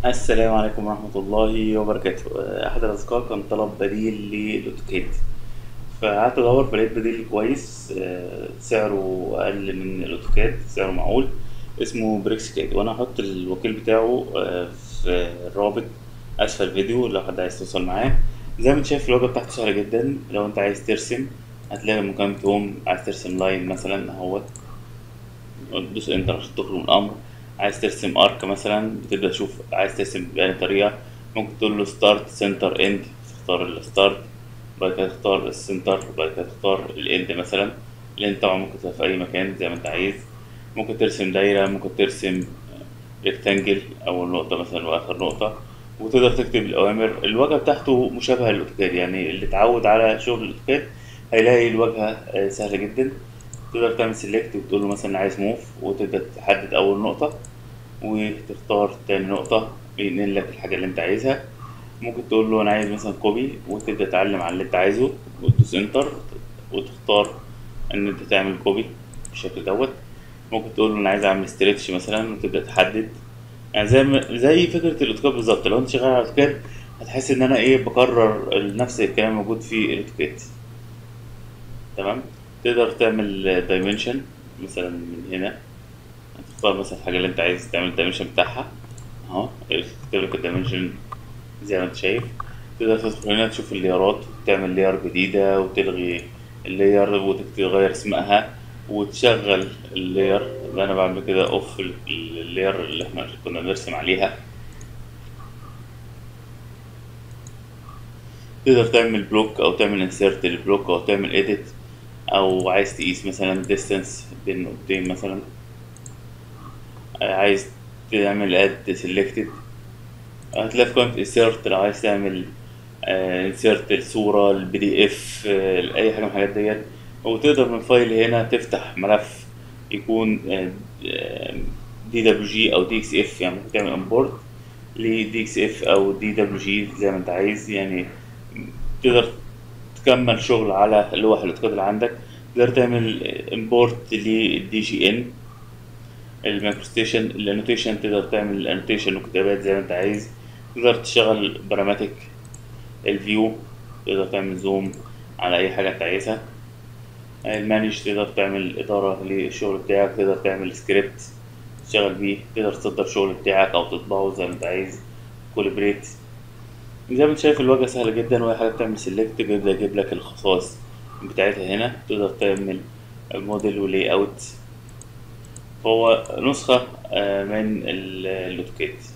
السلام عليكم ورحمة الله وبركاته آه، أحد الأصدقاء كان طلب بديل للأوتوكاد فقعدت أدور فلقيت بديل كويس آه، سعره أقل من الأوتوكاد سعره معقول اسمه بريكس كاد وأنا هحط الوكيل بتاعه آه، في الرابط أسفل الفيديو لو حد عايز توصل معاه زي ما انت شايف الواجهة بتاعته سهلة جدا لو انت عايز ترسم هتلاقي مكان توم عايز ترسم لاين مثلا اهوت تدوس انتر عشان تخرج من الامر عايز ترسم ارك مثلا بتبدا تشوف عايز ترسم بأي طريقه ممكن تقول له ستارت سنتر اند تختار الستارت بعد كده تختار السنتر بعد كده تختار الاند مثلا الاند طبعا ممكن تبقى في اي مكان زي ما انت عايز ممكن ترسم دايره ممكن ترسم ريكتانجل اول نقطه مثلا واخر نقطه وتقدر تكتب الاوامر الواجهه بتاعته مشابهه للاوتوكاد يعني اللي اتعود على شغل الاوتوكاد هيلاقي الواجهه آه، سهله جدا تقدر تعمل سيلكت وتقول له مثلا عايز موف وتبدا تحدد اول نقطه وتختار تاني نقطه ينقل لك الحاجه اللي انت عايزها ممكن تقول له انا عايز مثلا كوبي وتبدا تعلم على اللي انت عايزه وتدوس انتر وتختار ان انت تعمل كوبي بالشكل دوت ممكن تقول له انا عايز اعمل ستريتش مثلا وتبدا تحدد يعني زي ما زي فكره الاوتوكاد بالظبط لو انت شغال على الاوتوكاد هتحس ان انا ايه بكرر نفس الكلام موجود في الاوتوكاد تمام تقدر تعمل دايمنشن مثلا من هنا هتختار مثلا الحاجة اللي انت عايز تعمل الدايمنشن بتاعها اهو يكتب لك الدايمنشن زي ما انت شايف تقدر تدخل هنا تشوف الليارات تعمل لير جديدة وتلغي اللير وتغير اسمها وتشغل اللير اللي انا بعمل كده اوف اللير اللي احنا كنا بنرسم عليها تقدر تعمل بلوك او تعمل انسيرت للبلوك او تعمل edit او عايز تقيس مثلا distance بين نقطتين مثلا عايز تعمل اد selected هتلاقي في قائمة insert لو عايز تعمل آه، insert الصورة البي دي اف اي حاجة من الحاجات ديت وتقدر من فايل هنا تفتح ملف يكون دي دبليو جي او دي اكس اف يعني ممكن تعمل امبورت لدي اكس اف او دي دبليو جي زي ما انت عايز يعني تقدر تكمل شغل على لوح الاوتوكاد اللي عندك تقدر تعمل امبورت للدي جي ان المايكرو ستيشن الانوتيشن تقدر تعمل الانوتيشن وكتابات زي ما انت عايز تقدر تشغل براماتيك الفيو تقدر تعمل زوم على اي حاجه انت عايزها المانج تقدر تعمل اداره للشغل بتاعك تقدر تعمل سكريبت تشتغل بيه تقدر تصدر الشغل بتاعك او تطبعه زي ما انت عايز كولابريت زي ما انت شايف الواجهه سهله جدا واي حاجه بتعمل سيلكت بيبدا يجيب لك الخصائص بتاعتها هنا تقدر تعمل موديل ولاي اوت هو نسخه آه، من ال- الاوتوكاد